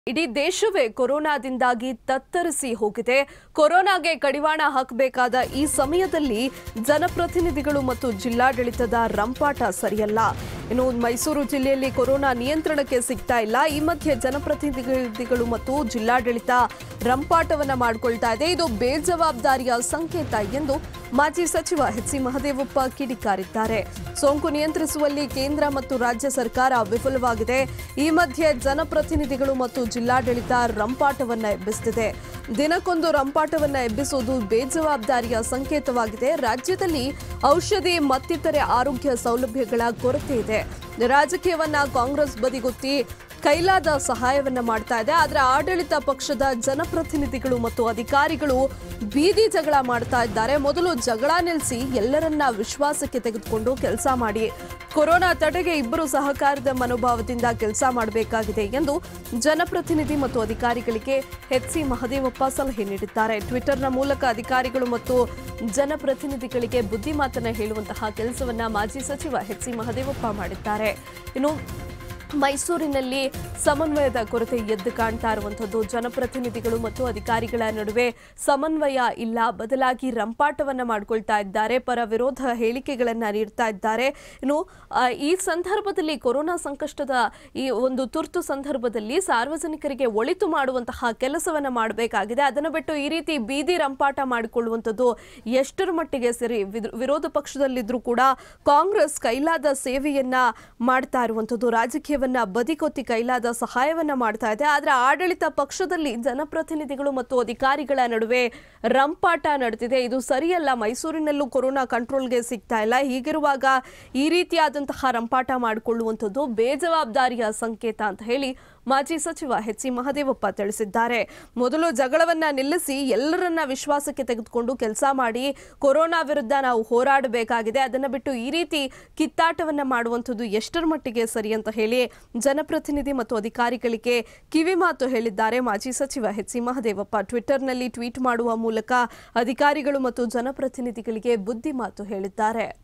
ಇಡೀ ದೇಶವೇ ಕೊರೋನಾದಿಂದಾಗಿ ತತ್ತರಿಸಿ ಹೋಗಿದೆ ಕೊರೋನಾಗೆ ಕಡಿವಾಣ ಹಾಕಬೇಕಾದ ಈ ಸಮಯದಲ್ಲಿ ಜನಪ್ರತಿನಿಧಿಗಳು ಮತ್ತು ಜಿಲ್ಲಾಡಳಿತದ ರಂಪಾಟ ಸರಿಯಲ್ಲ ಇನ್ನು ಮೈಸೂರು ಜಿಲ್ಲೆಯಲ್ಲಿ ಕೊರೋನಾ ನಿಯಂತ್ರಣಕ್ಕೆ ಸಿಗ್ತಾ ಇಲ್ಲ ಈ ಮಧ್ಯೆ ಜನಪ್ರತಿನಿಧಿಗಳು ಮತ್ತು ಜಿಲ್ಲಾಡಳಿತ ರಂಪಾಟವನ್ನ ಮಾಡಿಕೊಳ್ತಾ ಇದೆ ಇದು ಬೇಜವಾಬ್ದಾರಿಯ ಸಂಕೇತ ಎಂದು ಮಾಜಿ ಸಚಿವ ಎಚ್ ಸಿ ಮಹದೇವಪ್ಪ ಕಿಡಿಕಾರಿದ್ದಾರೆ ಸೋಂಕು ನಿಯಂತ್ರಿಸುವಲ್ಲಿ ಕೇಂದ್ರ ಮತ್ತು ರಾಜ್ಯ ಸರ್ಕಾರ ವಿಫಲವಾಗಿದೆ ಈ ಮಧ್ಯೆ ಜನಪ್ರತಿನಿಧಿಗಳು ಮತ್ತು ಜಿಲ್ಲಾಡಳಿತ ರಂಪಾಟವನ್ನ ಎಬ್ಬಿಸುತ್ತಿದೆ ದಿನಕ್ಕೊಂದು ರಂಪಾಟವನ್ನ ಎಬ್ಬಿಸುವುದು ಬೇಜವಾಬ್ದಾರಿಯ ಸಂಕೇತವಾಗಿದೆ ರಾಜ್ಯದಲ್ಲಿ ಔಷಧಿ ಮತ್ತಿತರೆ ಆರೋಗ್ಯ ಸೌಲಭ್ಯಗಳ ಕೊರತೆ ಇದೆ ರಾಜಕೀಯವನ್ನ ಕಾಂಗ್ರೆಸ್ ಬದಿಗೊತ್ತಿ ಕೈಲಾದ ಸಹಾಯವನ್ನ ಮಾಡ್ತಾ ಇದೆ ಆದ್ರೆ ಆಡಳಿತ ಪಕ್ಷದ ಜನಪ್ರತಿನಿಧಿಗಳು ಮತ್ತು ಅಧಿಕಾರಿಗಳು ಬೀದಿ ಜಗಳ ಮಾಡ್ತಾ ಇದ್ದಾರೆ ಮೊದಲು ಜಗಳ ನಿಲ್ಲಿಸಿ ಎಲ್ಲರನ್ನ ವಿಶ್ವಾಸಕ್ಕೆ ತೆಗೆದುಕೊಂಡು ಕೆಲಸ ಮಾಡಿ ಕೊರೋನಾ ತಡೆಗೆ ಇಬ್ಬರು ಸಹಕಾರದ ಮನೋಭಾವದಿಂದ ಕೆಲಸ ಮಾಡಬೇಕಾಗಿದೆ ಎಂದು ಜನಪ್ರತಿನಿಧಿ ಮತ್ತು ಅಧಿಕಾರಿಗಳಿಗೆ ಎಚ್ ಸಿ ಮಹದೇವಪ್ಪ ಸಲಹೆ ನೀಡಿದ್ದಾರೆ ಟ್ವಿಟರ್ನ ಮೂಲಕ ಅಧಿಕಾರಿಗಳು ಮತ್ತು ಜನಪ್ರತಿನಿಧಿಗಳಿಗೆ ಬುದ್ಧಿ ಮಾತನ್ನ ಹೇಳುವಂತಹ ಕೆಲಸವನ್ನ ಮಾಜಿ ಸಚಿವ ಎಚ್ ಸಿ ಮಹದೇವಪ್ಪ ಮಾಡಿದ್ದಾರೆ ಇನ್ನು ಮೈಸೂರಿನಲ್ಲಿ ಸಮನ್ವಯದ ಕೊರತೆ ಎದ್ದು ಕಾಣ್ತಾ ಇರುವಂಥದ್ದು ಜನಪ್ರತಿನಿಧಿಗಳು ಮತ್ತು ಅಧಿಕಾರಿಗಳ ನಡುವೆ ಸಮನ್ವಯ ಇಲ್ಲ ಬದಲಾಗಿ ರಂಪಾಟವನ್ನ ಮಾಡ್ಕೊಳ್ತಾ ಇದ್ದಾರೆ ಪರ ವಿರೋಧ ಹೇಳಿಕೆಗಳನ್ನ ನೀಡ್ತಾ ಇದ್ದಾರೆ ಇನ್ನು ಆ, ಈ ಸಂದರ್ಭದಲ್ಲಿ ಕೊರೋನಾ ಸಂಕಷ್ಟದ ಈ ಒಂದು ತುರ್ತು ಸಂದರ್ಭದಲ್ಲಿ ಸಾರ್ವಜನಿಕರಿಗೆ ಒಳಿತು ಮಾಡುವಂತಹ ಕೆಲಸವನ್ನ ಮಾಡಬೇಕಾಗಿದೆ ಅದನ್ನು ಬಿಟ್ಟು ಈ ರೀತಿ ಬೀದಿ ರಂಪಾಟ ಮಾಡಿಕೊಳ್ಳುವಂಥದ್ದು ಎಷ್ಟರ ಮಟ್ಟಿಗೆ ಸರಿ ವಿದ್- ವಿರೋಧ ಪಕ್ಷದಲ್ಲಿದ್ರೂ ಕೂಡ ಕಾಂಗ್ರೆಸ್ ಕೈಲಾದ ಸೇವೆಯನ್ನ ಮಾಡ್ತಾ ಇರುವಂಥದ್ದು ರಾಜಕೀಯವನ್ನ ಬದಿಗೊತ್ತಿ ಕೈಲಾದ ಸಹಾಯವನ್ನ ಮಾಡ್ತಾ ಇದೆ ಆದ್ರೆ ಆಡಳಿತ ಪಕ್ಷದಲ್ಲಿ ಜನಪ್ರತಿನಿಧಿಗಳು ಮತ್ತು ಅಧಿಕಾರಿಗಳ ನಡುವೆ ರಂಪಾಟ ನಡೆದಿದೆ ಇದು ಸರಿಯಲ್ಲ ಮೈಸೂರಿನಲ್ಲೂ ಕೊರೋನಾ ಕಂಟ್ರೋಲ್ಗೆ ಸಿಗ್ತಾ ಇಲ್ಲ ಹೀಗಿರುವಾಗ ಈ ರೀತಿಯಾದಂತಹ ರಂಪಾಟ ಮಾಡಿಕೊಳ್ಳುವಂಥದ್ದು ಬೇಜವಾಬ್ದಾರಿಯ ಸಂಕೇತ ಅಂತ ಹೇಳಿ ಮಾಜಿ ಸಚಿವ ಎಚ್ ಸಿ ಮಹದೇವಪ್ಪ ತಿಳಿಸಿದ್ದಾರೆ ಮೊದಲು ಜಗಳವನ್ನ ನಿಲ್ಲಿಸಿ ಎಲ್ಲರನ್ನ ವಿಶ್ವಾಸಕ್ಕೆ ತೆಗೆದುಕೊಂಡು ಕೆಲಸ ಮಾಡಿ ಕೊರೋನಾ ವಿರುದ್ಧ ನಾವು ಹೋರಾಡಬೇಕಾಗಿದೆ ಅದನ್ನ ಬಿಟ್ಟು ಈ ರೀತಿ ಕಿತ್ತಾಟವನ್ನ ಮಾಡುವಂಥದ್ದು ಎಷ್ಟರ ಮಟ್ಟಿಗೆ ಸರಿ ಅಂತ ಹೇಳಿ ಜನಪ್ರತಿನಿಧಿ ಮತ್ತು ಅಧಿಕಾರಿಗಳಿಗೆ ಕಿವಿ ಮಾತು ಹೇಳಿದ್ದಾರೆ ಮಾಜಿ ಸಚಿವ ಎಚ್ ಸಿ ಮಹದೇವಪ್ಪ ಟ್ವಿಟರ್ನಲ್ಲಿ ಟ್ವೀಟ್ ಮಾಡುವ ಮೂಲಕ ಅಧಿಕಾರಿಗಳು ಮತ್ತು ಜನಪ್ರತಿನಿಧಿಗಳಿಗೆ ಬುದ್ಧಿ ಮಾತು ಹೇಳಿದ್ದಾರೆ